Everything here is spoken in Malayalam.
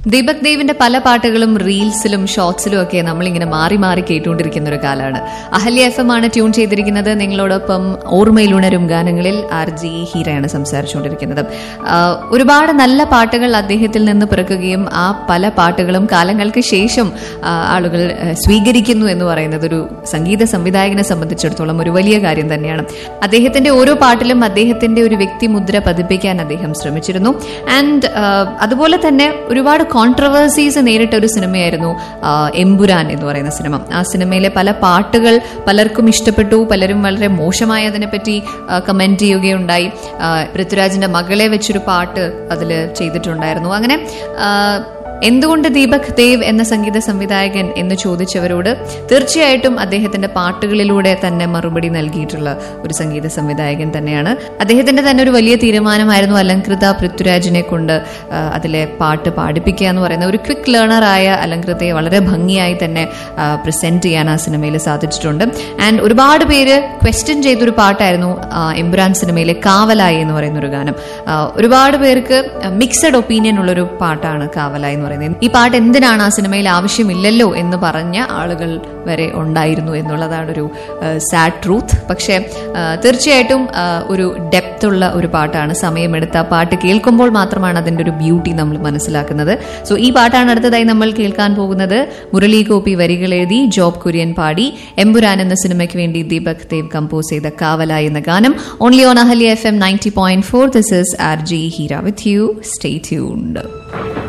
ദീപക് ദേവിന്റെ പല പാട്ടുകളും റീൽസിലും ഷോർട്സിലും ഒക്കെ നമ്മളിങ്ങനെ മാറി മാറി കേട്ടുകൊണ്ടിരിക്കുന്ന ഒരു കാലമാണ് അഹല്യ എഫ് എം ആണ് ട്യൂൺ ചെയ്തിരിക്കുന്നത് നിങ്ങളോടൊപ്പം ഓർമ്മയിലുണരും ഗാനങ്ങളിൽ ആർ ജി ഹീരയാണ് സംസാരിച്ചുകൊണ്ടിരിക്കുന്നത് ആഹ് ഒരുപാട് നല്ല പാട്ടുകൾ അദ്ദേഹത്തിൽ നിന്ന് പിറക്കുകയും ആ പല പാട്ടുകളും കാലങ്ങൾക്ക് ശേഷം ആഹ് ആളുകൾ ആഹ് സ്വീകരിക്കുന്നു എന്ന് പറയുന്നത് ഒരു സംഗീത സംവിധായകനെ സംബന്ധിച്ചിടത്തോളം ഒരു വലിയ കാര്യം തന്നെയാണ് അദ്ദേഹത്തിന്റെ ഓരോ പാട്ടിലും അദ്ദേഹത്തിന്റെ ഒരു വ്യക്തിമുദ്ര പതിപ്പിക്കാൻ അദ്ദേഹം ശ്രമിച്ചിരുന്നു ആൻഡ് അതുപോലെ തന്നെ ഒരുപാട് കോൺട്രവേഴ്സീസ് നേരിട്ട ഒരു സിനിമയായിരുന്നു ആ, എമ്പുരാൻ എന്ന് പറയുന്ന സിനിമ ആ സിനിമയിലെ പല പാട്ടുകൾ പലർക്കും ഇഷ്ടപ്പെട്ടു പലരും വളരെ മോശമായി അതിനെപ്പറ്റി കമന്റ് ചെയ്യുകയുണ്ടായി ആ, പൃഥ്വിരാജിന്റെ മകളെ വെച്ചൊരു പാട്ട് അതിൽ ചെയ്തിട്ടുണ്ടായിരുന്നു അങ്ങനെ ആ, എന്തുകൊണ്ട് ദീപക് ദേവ് എന്ന സംഗീത സംവിധായകൻ എന്ന് ചോദിച്ചവരോട് തീർച്ചയായിട്ടും അദ്ദേഹത്തിന്റെ പാട്ടുകളിലൂടെ തന്നെ മറുപടി നൽകിയിട്ടുള്ള ഒരു സംഗീത സംവിധായകൻ തന്നെയാണ് അദ്ദേഹത്തിന്റെ തന്നെ ഒരു വലിയ തീരുമാനമായിരുന്നു അലങ്കൃത പൃഥ്വിരാജിനെ കൊണ്ട് ആ, അതിലെ പാട്ട് പാടിപ്പിക്കുക എന്ന് പറയുന്ന ഒരു ക്വിക്ക് ലേണറായ അലങ്കൃതയെ വളരെ ഭംഗിയായി തന്നെ പ്രസന്റ് ചെയ്യാൻ ആ സിനിമയിൽ സാധിച്ചിട്ടുണ്ട് ആൻഡ് ഒരുപാട് പേര് ക്വസ്റ്റ്യൻ ചെയ്തൊരു പാട്ടായിരുന്നു ആ, എമ്പുരാൻ സിനിമയിലെ കാവലായി എന്ന് പറയുന്ന ഒരു ഗാനം ആ, ഒരുപാട് പേർക്ക് മിക്സഡ് ഒപ്പീനിയൻ ഉള്ളൊരു പാട്ടാണ് കാവലായി എന്ന് പറയുന്നത് ഈ പാട്ട് എന്തിനാണ് ആ സിനിമയിൽ ആവശ്യമില്ലല്ലോ എന്ന് പറഞ്ഞ ആളുകൾ വരെ ഉണ്ടായിരുന്നു എന്നുള്ളതാണ് ഒരു സാഡ് ട്രൂത്ത് പക്ഷേ ആ, തീർച്ചയായിട്ടും ആ, ഒരു ഡെപ്ത് ഉള്ള ഒരു പാട്ടാണ് സമയമെടുത്ത് ആ പാട്ട് കേൾക്കുമ്പോൾ മാത്രമാണ് അതിന്റെ ഒരു ബ്യൂട്ടി നമ്മൾ മനസ്സിലാക്കുന്നത് സോ ഈ പാട്ടാണ് അടുത്തതായി നമ്മൾ കേൾക്കാൻ പോകുന്നത് മുരളി ഗോപി വരികൾ എഴുതി ജോബ് കുര്യൻ പാടി എമ്പുരാൻ എന്ന സിനിമയ്ക്ക് വേണ്ടി ദീപക് ദേവ് കമ്പോസ് ചെയ്ത കാവലായി എന്ന ഗാനം only on Ahalya F M ninety point four this is R G Heera with you stay tuned